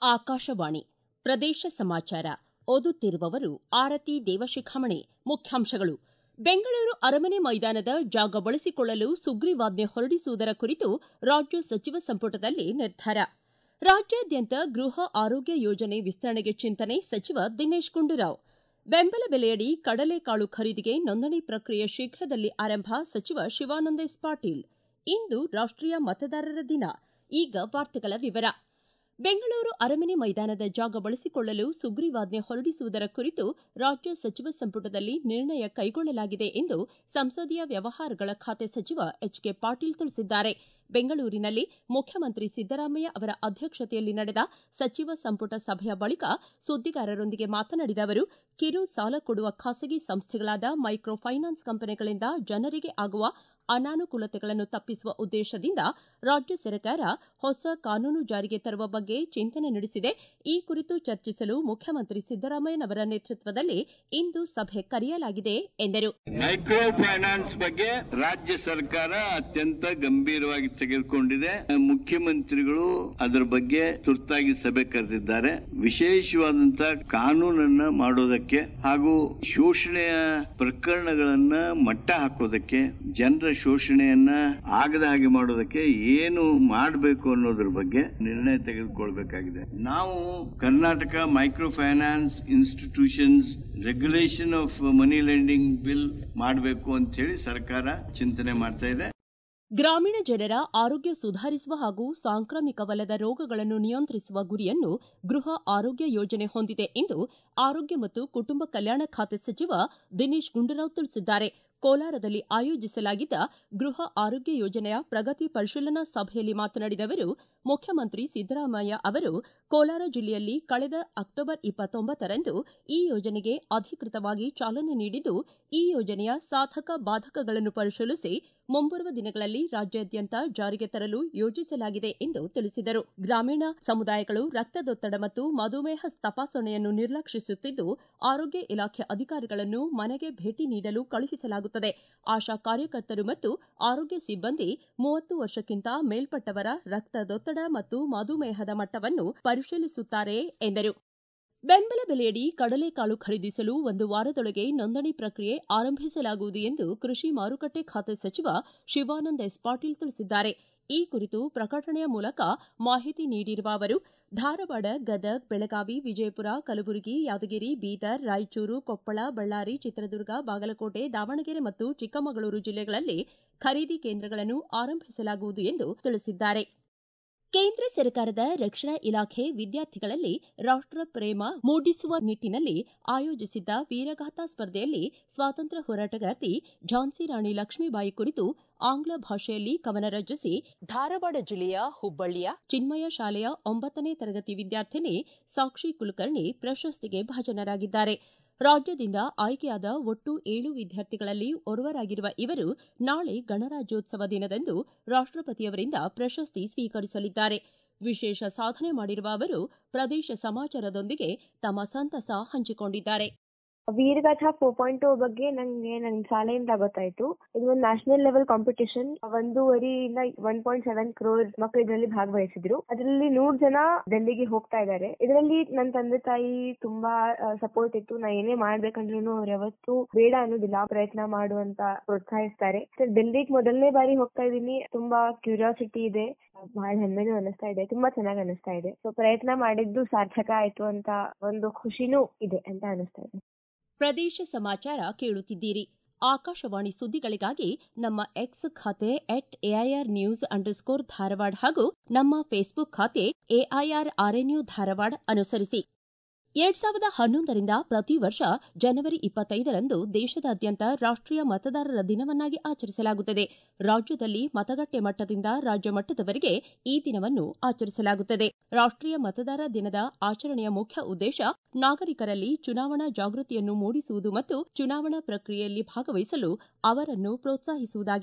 ಆಕಾಶವಾಣಿ ಪ್ರದೇಶ ಸಮಾಚಾರ ಓದುತ್ತಿರುವವರು ಆರತಿ ದೇವಶಿಖಾಮಣಿ ಮುಖ್ಯಾಂಶಗಳು ಬೆಂಗಳೂರು ಅರಮನೆ ಮೈದಾನದ ಜಾಗ ಬಳಸಿಕೊಳ್ಳಲು ಸುಗ್ರೀವಾಜ್ಞೆ ಹೊರಡಿಸುವುದರ ಕುರಿತು ರಾಜ್ಯ ಸಚಿವ ಸಂಪುಟದಲ್ಲಿ ನಿರ್ಧಾರ ರಾಜ್ಯಾದ್ಯಂತ ಗೃಹ ಆರೋಗ್ಯ ಯೋಜನೆ ವಿಸ್ತರಣೆಗೆ ಚಿಂತನೆ ಸಚಿವ ದಿನೇಶ್ ಗುಂಡೂರಾವ್ ಬೆಂಬಲ ಬೆಲೆಯಡಿ ಕಡಲೆಕಾಳು ಖರೀದಿಗೆ ನೋಂದಣಿ ಪ್ರಕ್ರಿಯೆ ಶೀಘ್ರದಲ್ಲಿ ಆರಂಭ ಸಚಿವ ಶಿವಾನಂದ ಎಸ್ ಪಾಟೀಲ್ ಇಂದು ರಾಷ್ಟೀಯ ಮತದಾರರ ದಿನ ಈಗ ವಾರ್ತೆಗಳ ವಿವರ ಬೆಂಗಳೂರು ಅರಮನೆ ಮೈದಾನದ ಜಾಗ ಬಳಸಿಕೊಳ್ಳಲು ಸುಗ್ರೀವಾಜ್ಞೆ ಹೊರಡಿಸುವುದರ ಕುರಿತು ರಾಜ್ಯ ಸಚಿವ ಸಂಪುಟದಲ್ಲಿ ನಿರ್ಣಯ ಕೈಗೊಳ್ಳಲಾಗಿದೆ ಎಂದು ಸಂಸದೀಯ ವ್ಯವಹಾರಗಳ ಖಾತೆ ಸಚಿವ ಎಚ್ ಕೆ ಪಾಟೀಲ್ ತಿಳಿಸಿದ್ದಾರೆ ಬೆಂಗಳೂರಿನಲ್ಲಿ ಮುಖ್ಯಮಂತ್ರಿ ಸಿದ್ದರಾಮಯ್ಯ ಅವರ ಅಧ್ಯಕ್ಷತೆಯಲ್ಲಿ ನಡೆದ ಸಚಿವ ಸಂಪುಟ ಸಭೆಯ ಬಳಿಕ ಸುದ್ದಿಗಾರರೊಂದಿಗೆ ಮಾತನಾಡಿದ ಅವರು ಕಿರು ಸಾಲ ಕೊಡುವ ಖಾಸಗಿ ಸಂಸ್ಥೆಗಳಾದ ಮೈಕ್ರೋ ಫೈನಾನ್ಸ್ ಕಂಪನಿಗಳಿಂದ ಜನರಿಗೆ ಆಗುವ ಅನಾನುಕೂಲತೆಗಳನ್ನು ತಪ್ಪಿಸುವ ಉದ್ದೇಶದಿಂದ ರಾಜ್ಯ ಸರ್ಕಾರ ಹೊಸ ಕಾನೂನು ಜಾರಿಗೆ ತರುವ ಬಗ್ಗೆ ಚಿಂತನೆ ನಡೆಸಿದೆ ಈ ಕುರಿತು ಚರ್ಚಿಸಲು ಮುಖ್ಯಮಂತ್ರಿ ಸಿದ್ದರಾಮಯ್ಯನವರ ನೇತೃತ್ವದಲ್ಲಿ ಇಂದು ಸಭೆ ಕರೆಯಲಾಗಿದೆ ಎಂದರು ಮೈಕ್ರೋ ಫೈನಾನ್ಸ್ ಬಗ್ಗೆ ರಾಜ್ಯ ಸರ್ಕಾರ ಅತ್ಯಂತ ಗಂಭೀರವಾಗಿ ತೆಗೆದುಕೊಂಡಿದೆ ಮುಖ್ಯಮಂತ್ರಿಗಳು ಅದರ ಬಗ್ಗೆ ತುರ್ತಾಗಿ ಸಭೆ ಕರೆದಿದ್ದಾರೆ ವಿಶೇಷವಾದಂತಹ ಕಾನೂನನ್ನ ಮಾಡೋದಕ್ಕೆ ಹಾಗೂ ಶೋಷಣೆಯ ಪ್ರಕರಣಗಳನ್ನ ಮಟ್ಟ ಹಾಕೋದಕ್ಕೆ ಜನರ ಶೋಷಣೆಯನ್ನ ಆಗದ ಹಾಗೆ ಮಾಡೋದಕ್ಕೆ ಏನು ಮಾಡಬೇಕು ಅನ್ನೋದ್ರ ಬಗ್ಗೆ ನಿರ್ಣಯ ತೆಗೆದುಕೊಳ್ಬೇಕಾಗಿದೆ ನಾವು Karnataka micro finance institutions regulation of money lending bill ಮಾಡಬೇಕು ಅಂತ ಹೇಳಿ ಸರ್ಕಾರ ಚಿಂತನೆ ಮಾಡ್ತಾ ಇದೆ ಗ್ರಾಮೀಣ ಜನರ ಆರೋಗ್ಯ ಸುಧಾರಿಸುವ ಹಾಗೂ ಸಾಂಕ್ರಾಮಿಕವಲ್ಲದ ರೋಗಗಳನ್ನು ನಿಯಂತ್ರಿಸುವ ಗುರಿಯನ್ನು ಗೃಹ ಆರೋಗ್ಯ ಯೋಜನೆ ಹೊಂದಿದೆ ಎಂದು ಆರೋಗ್ಯ ಮತ್ತು ಕುಟುಂಬ ಕಲ್ಯಾಣ ಖಾತೆ ಸಚಿವ ದಿನೇಶ್ ಗುಂಡೂರಾವ್ ತಿಳಿಸಿದ್ದಾರೆ ಕೋಲಾರದಲ್ಲಿ ಆಯೋಜಿಸಲಾಗಿದ್ದ ಗೃಹ ಆರೋಗ್ಯ ಯೋಜನೆಯ ಪ್ರಗತಿ ಪರಿಶೀಲನಾ ಸಭೆಯಲ್ಲಿ ಮಾತನಾಡಿದ ಅವರು ಮುಖ್ಯಮಂತ್ರಿ ಸಿದ್ದರಾಮಯ್ಯ ಅವರು ಕೋಲಾರ ಜಿಲ್ಲೆಯಲ್ಲಿ ಕಳೆದ ಅಕ್ಟೋಬರ್ ಇಪ್ಪತ್ತೊಂಬತ್ತರಂದು ಈ ಯೋಜನೆಗೆ ಅಧಿಕೃತವಾಗಿ ಚಾಲನೆ ನೀಡಿದ್ದು ಈ ಯೋಜನೆಯ ಸಾಧಕ ಬಾಧಕಗಳನ್ನು ಪರಿಶೀಲಿಸಿ ಮುಂಬರುವ ದಿನಗಳಲ್ಲಿ ರಾಜ್ಯಾದ್ಯಂತ ಜಾರಿಗೆ ತರಲು ಯೋಜಿಸಲಾಗಿದೆ ಎಂದು ತಿಳಿಸಿದರು ಗ್ರಾಮೀಣ ಸಮುದಾಯಗಳು ರಕ್ತದೊತ್ತಡ ಮತ್ತು ಮಧುಮೇಹ ತಪಾಸಣೆಯನ್ನು ನಿರ್ಲಕ್ಷಿಸುತ್ತಿದ್ದು ಆರೋಗ್ಯ ಇಲಾಖೆ ಅಧಿಕಾರಿಗಳನ್ನು ಮನೆಗೆ ಭೇಟಿ ನೀಡಲು ಕಳುಹಿಸಲಾಗುತ್ತದೆ ಆಶಾ ಕಾರ್ಯಕರ್ತರು ಮತ್ತು ಆರೋಗ್ಯ ಸಿಬ್ಬಂದಿ ಮೂವತ್ತು ವರ್ಷಕ್ಕಿಂತ ಮೇಲ್ಪಟ್ಟವರ ರಕ್ತದೊತ್ತಡ ಮತ್ತು ಮಧುಮೇಹದ ಮಟ್ಟವನ್ನು ಪರಿಶೀಲಿಸುತ್ತಾರೆ ಎಂದರು ಬೆಂಬಲ ಬೆಲೆಯಡಿ ಕಡಲೆಕಾಳು ಖರೀದಿಸಲು ಒಂದು ವಾರದೊಳಗೆ ನೋಂದಣಿ ಪ್ರಕ್ರಿಯೆ ಆರಂಭಿಸಲಾಗುವುದು ಎಂದು ಕೃಷಿ ಮಾರುಕಟ್ಟೆ ಖಾತೆ ಸಚಿವ ಶಿವಾನಂದ ಎಸ್ ಪಾಟೀಲ್ ತಿಳಿಸಿದ್ದಾರೆ ಈ ಕುರಿತು ಪ್ರಕಟಣೆಯ ಮೂಲಕ ಮಾಹಿತಿ ನೀಡಿರುವ ಅವರು ಧಾರವಾಡ ಗದಗ್ ಬೆಳಗಾವಿ ವಿಜಯಪುರ ಕಲಬುರಗಿ ಯಾದಗಿರಿ ಬೀದರ್ ರಾಯಚೂರು ಕೊಪ್ಪಳ ಬಳ್ಳಾರಿ ಚಿತ್ರದುರ್ಗ ಬಾಗಲಕೋಟೆ ದಾವಣಗೆರೆ ಮತ್ತು ಚಿಕ್ಕಮಗಳೂರು ಜಿಲ್ಲೆಗಳಲ್ಲಿ ಖರೀದಿ ಕೇಂದ್ರಗಳನ್ನು ಆರಂಭಿಸಲಾಗುವುದು ಎಂದು ತಿಳಿಸಿದ್ದಾರೆ ಕೇಂದ್ರ ಸರ್ಕಾರದ ರಕ್ಷಣಾ ಇಲಾಖೆ ವಿದ್ಯಾರ್ಥಿಗಳಲ್ಲಿ ರಾಷ್ಟ ಪ್ರೇಮ ಮೂಡಿಸುವ ನಿಟ್ಟಿನಲ್ಲಿ ಆಯೋಜಿಸಿದ್ದ ವೀರಗಾಥಾ ಸ್ಪರ್ಧೆಯಲ್ಲಿ ಸ್ವಾತಂತ್ರ್ಯ ಹೋರಾಟಗಾರ್ತಿ ಝಾನ್ಸಿ ರಾಣಿ ಲಕ್ಷ್ಮೀಬಾಯಿ ಕುರಿತು ಆಂಗ್ಲ ಭಾಷೆಯಲ್ಲಿ ಕವನ ರಚಿಸಿ ಧಾರವಾಡ ಜಿಲ್ಲೆಯ ಹುಬ್ಬಳ್ಳಿಯ ಚಿನ್ಮಯ ಶಾಲೆಯ ಒಂಬತ್ತನೇ ತರಗತಿ ವಿದ್ಯಾರ್ಥಿನಿ ಸಾಕ್ಷಿ ಕುಲಕರ್ಣಿ ಪ್ರಶಸ್ತಿಗೆ ಭಾಜನರಾಗಿದ್ದಾರೆ ರಾಜ್ಯದಿಂದ ಆಯ್ಕೆಯಾದ ಒಟ್ಟು ಏಳು ವಿದ್ಯಾರ್ಥಿಗಳಲ್ಲಿ ಓರ್ವರಾಗಿರುವ ಇವರು ನಾಳೆ ಗಣರಾಜ್ಯೋತ್ಸವ ದಿನದಂದು ರಾಷ್ಟಪತಿಯವರಿಂದ ಪ್ರಶಸ್ತಿ ಸ್ವೀಕರಿಸಲಿದ್ದಾರೆ ವಿಶೇಷ ಸಾಧನೆ ಮಾಡಿರುವ ಅವರು ಪ್ರದೇಶ ಸಮಾಚಾರದೊಂದಿಗೆ ತಮ್ಮ ಸಂತಸ ಹಂಚಿಕೊಂಡಿದ್ದಾರೆ ವೀರಗಾಥಾ ಫೋರ್ ಪಾಯಿಂಟ್ ಬಗ್ಗೆ ನಂಗೆ ನನ್ನ ಶಾಲೆಯಿಂದ ಗೊತ್ತಾಯ್ತು ಇದು ಒಂದು ನ್ಯಾಷನಲ್ ಲೆವೆಲ್ ಕಾಂಪಿಟೇಷನ್ ಒಂದೂವರೆಯಿಂದ ಒನ್ ಪಾಯಿಂಟ್ ಸೆವೆನ್ ಕ್ರೋರ್ ಮಕ್ಕಳು ಇದರಲ್ಲಿ ಭಾಗವಹಿಸಿದ್ರು ಅದರಲ್ಲಿ ನೂರ್ ಜನ ಡೆಲ್ಲಿಗೆ ಹೋಗ್ತಾ ಇದ್ದಾರೆ ಇದರಲ್ಲಿ ನನ್ನ ತಂದೆ ತಾಯಿ ತುಂಬಾ ಸಪೋರ್ಟ್ ಇತ್ತು ನಾ ಏನೇ ಮಾಡ್ಬೇಕಂದ್ರೂ ಅವ್ರು ಯಾವತ್ತೂ ಬೇಡ ಅನ್ನೋದಿಲ್ಲ ಪ್ರಯತ್ನ ಮಾಡುವಂತ ಪ್ರೋತ್ಸಾಹಿಸ್ತಾರೆ ಡೆಲ್ಲಿಗೆ ಮೊದಲನೇ ಬಾರಿ ಹೋಗ್ತಾ ಇದ್ದೀನಿ ತುಂಬಾ ಕ್ಯೂರಿಯಾಸಿಟಿ ಇದೆ ಬಹಳ ಹೆಮ್ಮೆನೂ ಅನಿಸ್ತಾ ಇದೆ ತುಂಬಾ ಚೆನ್ನಾಗಿ ಅನಿಸ್ತಾ ಇದೆ ಸೊ ಪ್ರಯತ್ನ ಮಾಡಿದ್ದು ಸಾರ್ಥಕ ಆಯ್ತು ಅಂತ ಒಂದು ಖುಷಿನೂ ಇದೆ ಅಂತ ಅನಿಸ್ತಾ ಇದೆ ಪ್ರದೇಶ ಸಮಾಚಾರ ಕೇಳುತ್ತಿದ್ದೀರಿ ಆಕಾಶವಾಣಿ ಸುದ್ದಿಗಳಿಗಾಗಿ ನಮ್ಮ ಎಕ್ಸ್ ಖಾತೆ at A I R news underscore Dharwad ಹಾಗೂ ನಮ್ಮ ಫೇಸ್ಬುಕ್ ಖಾತೆ ಎಐಆರ್ ಆರ್ಎನ್ಯು ಧಾರವಾಡ ಅನುಸರಿಸಿ ಎರಡ್ ಸಾವಿರದ ಹನ್ನೊಂದರಿಂದ ಪ್ರತಿ ವರ್ಷ ಜನವರಿ ಇಪ್ಪತ್ತೈದರಂದು ದೇಶದಾದ್ಯಂತ ರಾಷ್ಟೀಯ ಮತದಾರರ ದಿನವನ್ನಾಗಿ ಆಚರಿಸಲಾಗುತ್ತದೆ ರಾಜ್ಯದಲ್ಲಿ ಮತಗಟ್ಟೆ ಮಟ್ಟದಿಂದ ರಾಜ್ಯ ಮಟ್ಟದವರೆಗೆ ಈ ದಿನವನ್ನು ಆಚರಿಸಲಾಗುತ್ತದೆ ರಾಷ್ಟೀಯ ಮತದಾರ ದಿನದ ಆಚರಣೆಯ ಮುಖ್ಯ ಉದ್ದೇಶ ನಾಗರಿಕರಲ್ಲಿ ಚುನಾವಣಾ ಜಾಗೃತಿಯನ್ನು ಮೂಡಿಸುವುದು ಮತ್ತು ಚುನಾವಣಾ ಪ್ರಕ್ರಿಯೆಯಲ್ಲಿ ಭಾಗವಹಿಸಲು ಅವರನ್ನು ಪ್ರೋತ್ಸಾಹಿಸುವುದಾಗಿದೆ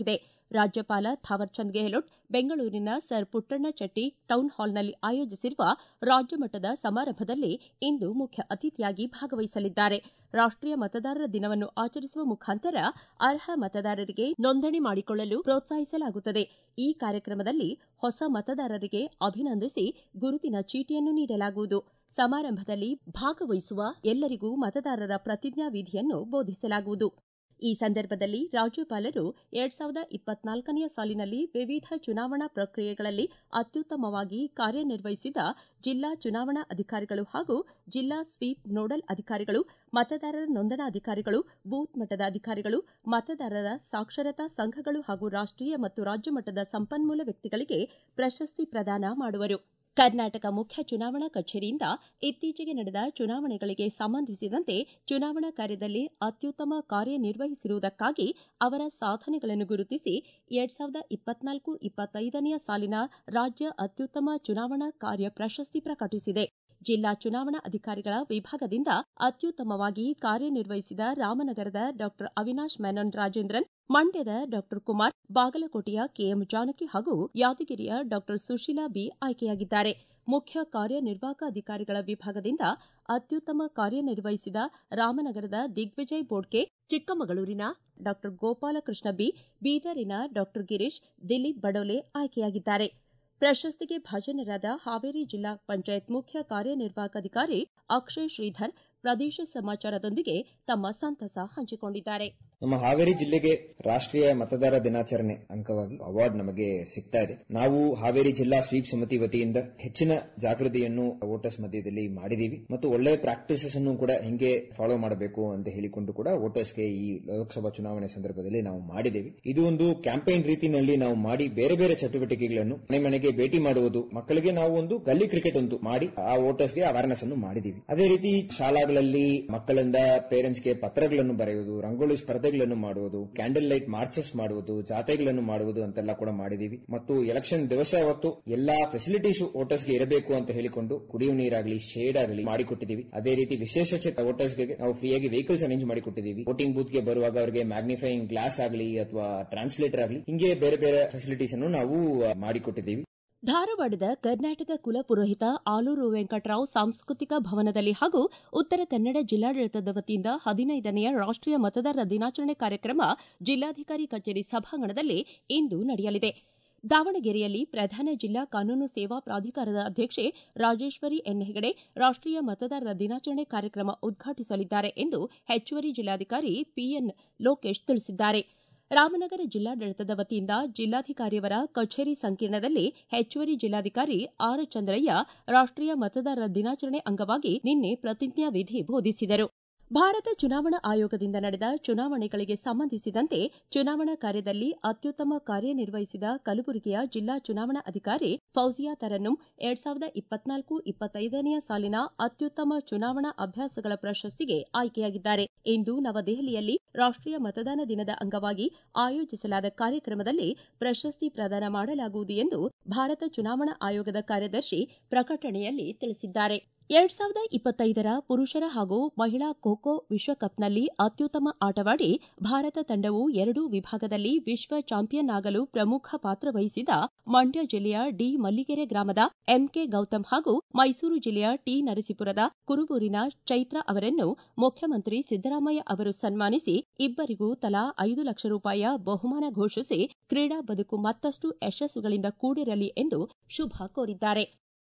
ರಾಜ್ಯಪಾಲ ಥಾವರ್ಚಂದ್ ಗೆಹ್ಲೋಟ್ ಬೆಂಗಳೂರಿನ ಸರ್ ಪುಟ್ಟಣ್ಣ ಚೆಟ್ಟಿ ಟೌನ್ ಹಾಲ್ನಲ್ಲಿ ಆಯೋಜಿಸಿರುವ ರಾಜ್ಯಮಟ್ಟದ ಸಮಾರಂಭದಲ್ಲಿ ಇಂದು ಮುಖ್ಯ ಅತಿಥಿಯಾಗಿ ಭಾಗವಹಿಸಲಿದ್ದಾರೆ ರಾಷ್ಟೀಯ ಮತದಾರರ ದಿನವನ್ನು ಆಚರಿಸುವ ಮುಖಾಂತರ ಅರ್ಹ ಮತದಾರರಿಗೆ ನೋಂದಣಿ ಮಾಡಿಕೊಳ್ಳಲು ಪ್ರೋತ್ಸಾಹಿಸಲಾಗುತ್ತದೆ ಈ ಕಾರ್ಯಕ್ರಮದಲ್ಲಿ ಹೊಸ ಮತದಾರರಿಗೆ ಅಭಿನಂದಿಸಿ ಗುರುತಿನ ಚೀಟಿಯನ್ನು ನೀಡಲಾಗುವುದು ಸಮಾರಂಭದಲ್ಲಿ ಭಾಗವಹಿಸುವ ಎಲ್ಲರಿಗೂ ಮತದಾರರ ಪ್ರತಿಜ್ಞಾ ವಿಧಿಯನ್ನು ಬೋಧಿಸಲಾಗುವುದು ಈ ಸಂದರ್ಭದಲ್ಲಿ ರಾಜ್ಯಪಾಲರು ಎರಡ್ ಸಾವಿರದ ಇಪ್ಪತ್ನಾಲ್ಕನೆಯ ಸಾಲಿನಲ್ಲಿ ವಿವಿಧ ಚುನಾವಣಾ ಪ್ರಕ್ರಿಯೆಗಳಲ್ಲಿ ಅತ್ಯುತ್ತಮವಾಗಿ ಕಾರ್ಯನಿರ್ವಹಿಸಿದ ಜಿಲ್ಲಾ ಚುನಾವಣಾ ಅಧಿಕಾರಿಗಳು ಹಾಗೂ ಜಿಲ್ಲಾ ಸ್ವೀಪ್ ನೋಡಲ್ ಅಧಿಕಾರಿಗಳು ಮತದಾರರ ನೋಂದಣಾಧಿಕಾರಿಗಳು ಬೂತ್ ಮಟ್ಟದ ಅಧಿಕಾರಿಗಳು ಮತದಾರರ ಸಾಕ್ಷರತಾ ಸಂಘಗಳು ಹಾಗೂ ರಾಷ್ಟೀಯ ಮತ್ತು ರಾಜ್ಯ ಮಟ್ಟದ ಸಂಪನ್ಮೂಲ ವ್ಯಕ್ತಿಗಳಿಗೆ ಪ್ರಶಸ್ತಿ ಪ್ರದಾನ ಮಾಡುವರು ಕರ್ನಾಟಕ ಮುಖ್ಯ ಚುನಾವಣಾ ಕಚೇರಿಯಿಂದ ಇತ್ತೀಚೆಗೆ ನಡೆದ ಚುನಾವಣೆಗಳಿಗೆ ಸಂಬಂಧಿಸಿದಂತೆ ಚುನಾವಣಾ ಕಾರ್ಯದಲ್ಲಿ ಅತ್ಯುತ್ತಮ ಕಾರ್ಯನಿರ್ವಹಿಸಿರುವುದಕ್ಕಾಗಿ ಅವರ ಸಾಧನೆಗಳನ್ನು ಗುರುತಿಸಿ ಎರಡ್ ಸಾವಿರದ ಇಪ್ಪತ್ನಾಲ್ಕು ಇಪ್ಪತ್ತೈದನೆಯ ಸಾಲಿನ ರಾಜ್ಯ ಅತ್ಯುತ್ತಮ ಚುನಾವಣಾ ಕಾರ್ಯ ಪ್ರಶಸ್ತಿ ಪ್ರಕಟಿಸಿದೆ ಜಿಲ್ಲಾ ಚುನಾವಣಾ ಅಧಿಕಾರಿಗಳ ವಿಭಾಗದಿಂದ ಅತ್ಯುತ್ತಮವಾಗಿ ಕಾರ್ಯನಿರ್ವಹಿಸಿದ ರಾಮನಗರದ ಡಾ ಅವಿನಾಶ್ ಮೆನನ್ ರಾಜೇಂದ್ರನ್ ಮಂಡ್ಯದ ಡಾ ಕುಮಾರ್ ಬಾಗಲಕೋಟೆಯ ಕೆಎಂ ಜಾನಕಿ ಹಾಗೂ ಯಾದಗಿರಿಯ ಡಾ ಸುಶೀಲಾ ಬಿ ಆಯ್ಕೆಯಾಗಿದ್ದಾರೆ ಮುಖ್ಯ ಕಾರ್ಯನಿರ್ವಾಹಕ ಅಧಿಕಾರಿಗಳ ವಿಭಾಗದಿಂದ ಅತ್ಯುತ್ತಮ ಕಾರ್ಯನಿರ್ವಹಿಸಿದ ರಾಮನಗರದ ದಿಗ್ವಿಜಯ್ ಬೋಡ್ಕೆ ಚಿಕ್ಕಮಗಳೂರಿನ ಡಾ ಗೋಪಾಲಕೃಷ್ಣ ಬಿ ಬೀದರಿನ ಡಾ ಗಿರೀಶ್ ದಿಲೀಪ್ ಬಡೋಲೆ ಆಯ್ಕೆಯಾಗಿದ್ದಾರೆ ಪ್ರಶಸ್ತಿಗೆ ಭಾಜನರಾದ ಹಾವೇರಿ ಜಿಲ್ಲಾ ಪಂಚಾಯತ್ ಮುಖ್ಯ ಕಾರ್ಯನಿರ್ವಾಹಕಾಧಿಕಾರಿ ಅಕ್ಷಯ್ ಶ್ರೀಧರ್ ಪ್ರದೇಶ ಸಮಾಚಾರದೊಂದಿಗೆ ತಮ್ಮ ಸಂತಸ ಹಂಚಿಕೊಂಡಿದ್ದಾರೆ ನಮ್ಮ ಹಾವೇರಿ ಜಿಲ್ಲೆಗೆ ರಾಷ್ಟ್ರೀಯ ಮತದಾರ ದಿನಾಚರಣೆ ಅಂಗವಾಗಿ ಅವಾರ್ಡ್ ನಮಗೆ ಸಿಗ್ತಾ ಇದೆ ನಾವು ಹಾವೇರಿ ಜಿಲ್ಲಾ ಸ್ವೀಪ್ ಸಮಿತಿ ವತಿಯಿಂದ ಹೆಚ್ಚಿನ ಜಾಗೃತಿಯನ್ನು ವೋಟರ್ಸ್ ಮಧ್ಯದಲ್ಲಿ ಮಾಡಿದೀವಿ ಮತ್ತು ಒಳ್ಳೆ ಪ್ರಾಕ್ಟೀಸಸ್ ಅನ್ನು ಕೂಡ ಹಿಂಗೆ ಫಾಲೋ ಮಾಡಬೇಕು ಅಂತ ಹೇಳಿಕೊಂಡು ಕೂಡ ವೋಟರ್ಸ್ಗೆ ಈ ಲೋಕಸಭಾ ಚುನಾವಣೆ ಸಂದರ್ಭದಲ್ಲಿ ನಾವು ಮಾಡಿದ್ದೇವೆ ಇದು ಒಂದು ಕ್ಯಾಂಪೇನ್ ರೀತಿಯಲ್ಲಿ ನಾವು ಮಾಡಿ ಬೇರೆ ಬೇರೆ ಚಟುವಟಿಕೆಗಳನ್ನು ಮನೆ ಮನೆಗೆ ಭೇಟಿ ಮಾಡುವುದು ಮಕ್ಕಳಿಗೆ ನಾವು ಒಂದು ಗಲ್ಲಿ ಕ್ರಿಕೆಟ್ ಒಂದು ಮಾಡಿ ಆ ವೋಟರ್ಸ್ಗೆ ಅವೇರ್ನೆಸ್ ಅನ್ನು ಮಾಡಿದೀವಿ ಅದೇ ರೀತಿ ಶಾಲಾಗಳಲ್ಲಿ ಮಕ್ಕಳಿಂದ ಪೇರೆಂಟ್ಸ್ಗೆ ಪತ್ರಗಳನ್ನು ಬರೆಯುವುದು ರಂಗೋಲಿ ಸ್ಪರ್ಧೆಗಳನ್ನು ಮಾಡುವುದು ಕ್ಯಾಂಡಲ್ ಲೈಟ್ ಮಾರ್ಚಸ್ ಮಾಡುವುದು ಜಾಥೆಗಳನ್ನು ಮಾಡುವುದು ಅಂತೆಲ್ಲ ಕೂಡ ಮಾಡಿದೀವಿ ಮತ್ತು ಎಲೆಕ್ಷನ್ ದಿವಸ ಅವತ್ತು ಎಲ್ಲಾ ಫೆಸಿಲಿಟೀಸ್ ವೋಟರ್ಸ್ಗೆ ಇರಬೇಕು ಅಂತ ಹೇಳಿಕೊಂಡು ಕುಡಿಯುವ ನೀರಾಗಲಿ ಶೇಡ್ ಆಗಲಿ ಮಾಡಿಕೊಟ್ಟಿದ್ದೀವಿ ಅದೇ ರೀತಿ ವಿಶೇಷ ಚೇತ ವೋಟರ್ಸ್ಗೆ ನಾವು ಫ್ರೀಯಾಗಿ ವೆಹಿಕಲ್ಸ್ ಅರೇಂಜ್ ಮಾಡಿಕೊಟ್ಟಿದ್ದೀವಿ ವೋಟಿಂಗ್ ಬೂತ್ಗೆ ಬರುವಾಗ ಅವರಿಗೆ ಮ್ಯಾಗ್ನಿಫೈಯಿಂಗ್ ಗ್ಲಾಸ್ ಆಗಲಿ ಅಥವಾ ಟ್ರಾನ್ಸ್ಲೇಟರ್ ಆಗಲಿ ಹಿಂಗೆ ಬೇರೆ ಬೇರೆ ಫೆಸಿಲಿಟೀಸ್ ಅನ್ನು ನಾವು ಮಾಡಿಕೊಟ್ಟಿದ್ದೀವಿ ಧಾರವಾಡದ ಕರ್ನಾಟಕ ಕುಲಪುರೋಹಿತ ಆಲೂರು ವೆಂಕಟರಾವ್ ಸಾಂಸ್ಕೃತಿಕ ಭವನದಲ್ಲಿ ಹಾಗೂ ಉತ್ತರ ಕನ್ನಡ ಜಿಲ್ಲಾಡಳಿತದ ವತಿಯಿಂದ ಹದಿನೈದನೆಯ ರಾಷ್ಟೀಯ ಮತದಾರರ ದಿನಾಚರಣೆ ಕಾರ್ಯಕ್ರಮ ಜಿಲ್ಲಾಧಿಕಾರಿ ಕಚೇರಿ ಸಭಾಂಗಣದಲ್ಲಿ ಇಂದು ನಡೆಯಲಿದೆ ದಾವಣಗೆರೆಯಲ್ಲಿ ಪ್ರಧಾನ ಜಿಲ್ಲಾ ಕಾನೂನು ಸೇವಾ ಪ್ರಾಧಿಕಾರದ ಅಧ್ಯಕ್ಷೆ ರಾಜೇಶ್ವರಿ ಎನ್ ಹೆಗಡೆ ರಾಷ್ಟೀಯ ಮತದಾರರ ದಿನಾಚರಣೆ ಕಾರ್ಯಕ್ರಮ ಉದ್ಘಾಟಿಸಲಿದ್ದಾರೆ ಎಂದು ಹೆಚ್ಚುವರಿ ಜಿಲ್ಲಾಧಿಕಾರಿ ಪಿಎನ್ ಲೋಕೇಶ್ ತಿಳಿಸಿದ್ದಾರೆ ರಾಮನಗರ ಜಿಲ್ಲಾಡಳಿತದ ವತಿಯಿಂದ ಜಿಲ್ಲಾಧಿಕಾರಿಯವರ ಕಚೇರಿ ಸಂಕೀರ್ಣದಲ್ಲಿ ಹೆಚ್ಚುವರಿ ಜಿಲ್ಲಾಧಿಕಾರಿ ಆರ್ ಚಂದ್ರಯ್ಯ ರಾಷ್ಟೀಯ ಮತದಾರರ ದಿನಾಚರಣೆ ಅಂಗವಾಗಿ ನಿನ್ನೆ ಪ್ರತಿಜ್ಞಾ ವಿಧಿ ಬೋಧಿಸಿದರು ಭಾರತ ಚುನಾವಣಾ ಆಯೋಗದಿಂದ ನಡೆದ ಚುನಾವಣೆಗಳಿಗೆ ಸಂಬಂಧಿಸಿದಂತೆ ಚುನಾವಣಾ ಕಾರ್ಯದಲ್ಲಿ ಅತ್ಯುತ್ತಮ ಕಾರ್ಯನಿರ್ವಹಿಸಿದ ಕಲಬುರಗಿಯ ಜಿಲ್ಲಾ ಚುನಾವಣಾ ಅಧಿಕಾರಿ ಫೌಜಿಯಾ ತರನ್ನುಂ ಎರಡ್ ಸಾವಿರದ ಇಪ್ಪತ್ನಾಲ್ಕು ಇಪ್ಪತ್ತೈದನೆಯ ಸಾಲಿನ ಅತ್ಯುತ್ತಮ ಚುನಾವಣಾ ಅಭ್ಯಾಸಗಳ ಪ್ರಶಸ್ತಿಗೆ ಆಯ್ಕೆಯಾಗಿದ್ದಾರೆ ಇಂದು ನವದೆಹಲಿಯಲ್ಲಿ ರಾಷ್ಟೀಯ ಮತದಾನ ದಿನದ ಅಂಗವಾಗಿ ಆಯೋಜಿಸಲಾದ ಕಾರ್ಯಕ್ರಮದಲ್ಲಿ ಪ್ರಶಸ್ತಿ ಪ್ರದಾನ ಮಾಡಲಾಗುವುದು ಎಂದು ಭಾರತ ಚುನಾವಣಾ ಆಯೋಗದ ಕಾರ್ಯದರ್ಶಿ ಪ್ರಕಟಣೆಯಲ್ಲಿ ತಿಳಿಸಿದ್ದಾರೆ ಎರಡ್ ಸಾವಿರದ ಇಪ್ಪತ್ತೈದರ ಪುರುಷರ ಹಾಗೂ ಮಹಿಳಾ ಖೋಖೋ ವಿಶ್ವಕಪ್ನಲ್ಲಿ ಅತ್ಯುತ್ತಮ ಆಟವಾಡಿ ಭಾರತ ತಂಡವು ಎರಡೂ ವಿಭಾಗದಲ್ಲಿ ವಿಶ್ವ ಚಾಂಪಿಯನ್ ಆಗಲು ಪ್ರಮುಖ ಪಾತ್ರ ವಹಿಸಿದ ಮಂಡ್ಯ ಜಿಲ್ಲೆಯ ಡಿ ಮಲ್ಲಿಗೆರೆ ಗ್ರಾಮದ ಎಂಕೆ ಗೌತಮ್ ಹಾಗೂ ಮೈಸೂರು ಜಿಲ್ಲೆಯ ಟಿ ನರಸೀಪುರದ ಕುರುಬೂರಿನ ಚೈತ್ರ ಅವರನ್ನು ಮುಖ್ಯಮಂತ್ರಿ ಸಿದ್ದರಾಮಯ್ಯ ಅವರು ಸನ್ಮಾನಿಸಿ ಇಬ್ಬರಿಗೂ ತಲಾ ಐದು ಲಕ್ಷ ರೂಪಾಯಿಯ ಬಹುಮಾನ ಘೋಷಿಸಿ ಕ್ರೀಡಾ ಬದುಕು ಮತ್ತಷ್ಟು ಯಶಸ್ಸುಗಳಿಂದ ಕೂಡಿರಲಿ ಎಂದು ಶುಭ ಕೋರಿದ್ದಾರೆ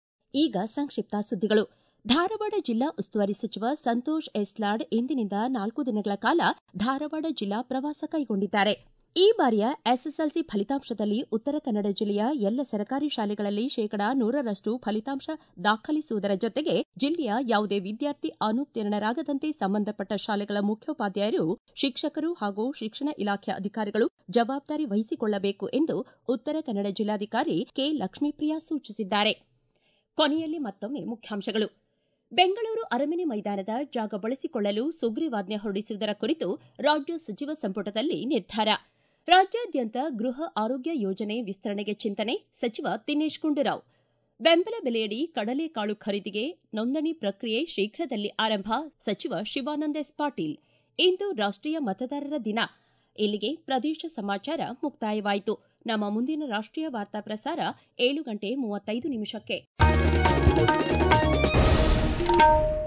ಈಗ ಸಂಕ್ಷಿಪ್ತ ಸುದ್ದಿಗಳು ಧಾರವಾಡ ಜಿಲ್ಲಾ ಉಸ್ತುವಾರಿ ಸಚಿವ ಸಂತೋಷ್ ಎಸ್ಲಾಡ್ ಇಂದಿನಿಂದ ನಾಲ್ಕು ದಿನಗಳ ಕಾಲ ಧಾರವಾಡ ಜಿಲ್ಲಾ ಪ್ರವಾಸ ಕೈಗೊಂಡಿದ್ದಾರೆ ಈ ಬಾರಿಯ ಎಸ್ಎಸ್ಎಲ್ಸಿ ಫಲಿತಾಂಶದಲ್ಲಿ ಉತ್ತರ ಕನ್ನಡ ಜಿಲ್ಲೆಯ ಎಲ್ಲ ಸರ್ಕಾರಿ ಶಾಲೆಗಳಲ್ಲಿ ಶೇಕಡಾ ನೂರರಷ್ಟು ಫಲಿತಾಂಶ ದಾಖಲಿಸುವುದರ ಜೊತೆಗೆ ಜಿಲ್ಲೆಯ ಯಾವುದೇ ವಿದ್ಯಾರ್ಥಿ ಅನುತ್ತೀರ್ಣರಾಗದಂತೆ ಸಂಬಂಧಪಟ್ಟ ಶಾಲೆಗಳ ಮುಖ್ಯೋಪಾಧ್ಯಾಯರು ಶಿಕ್ಷಕರು ಹಾಗೂ ಶಿಕ್ಷಣ ಇಲಾಖೆ ಅಧಿಕಾರಿಗಳು ಜವಾಬ್ದಾರಿ ವಹಿಸಿಕೊಳ್ಳಬೇಕು ಎಂದು ಉತ್ತರ ಕನ್ನಡ ಜಿಲ್ಲಾಧಿಕಾರಿ ಕೆ ಲಕ್ಷ್ಮೀಪ್ರಿಯಾ ಸೂಚಿಸಿದ್ದಾರೆ ಕೊನೆಯಲ್ಲಿ ಮತ್ತೊಮ್ಮೆ ಮುಖ್ಯಾಂಶಗಳು ಬೆಂಗಳೂರು ಅರಮನೆ ಮೈದಾನದ ಜಾಗ ಬಳಸಿಕೊಳ್ಳಲು ಸುಗ್ರೀವಾಜ್ಞೆ ಹೊರಡಿಸುವುದರ ಕುರಿತು ರಾಜ್ಯ ಸಚಿವ ಸಂಪುಟದಲ್ಲಿ ನಿರ್ಧಾರ ರಾಜ್ಯಾದ್ಯಂತ ಗೃಹ ಆರೋಗ್ಯ ಯೋಜನೆ ವಿಸ್ತರಣೆಗೆ ಚಿಂತನೆ ಸಚಿವ ದಿನೇಶ್ ಗುಂಡೂರಾವ್ ಬೆಂಬಲ ಬೆಲೆಯಡಿ ಕಡಲೆಕಾಳು ಖರೀದಿಗೆ ನೋಂದಣಿ ಪ್ರಕ್ರಿಯೆ ಶೀಘ್ರದಲ್ಲಿ ಆರಂಭ ಸಚಿವ ಶಿವಾನಂದ ಎಸ್ ಪಾಟೀಲ್ ಇಂದು ರಾಷ್ಟೀಯ ಮತದಾರರ ದಿನ ಇಲ್ಲಿಗೆ ಪ್ರದೇಶ ಸಮಾಚಾರ ಮುಕ್ತಾಯವಾಯಿತು ನಮ್ಮ ಮುಂದಿನ ರಾಷ್ಟ್ರೀಯ ವಾರ್ತಾ ಪ್ರಸಾರ ಏಳು ಗಂಟೆ ಮೂವತ್ತೈದು ನಿಮಿಷಕ್ಕೆ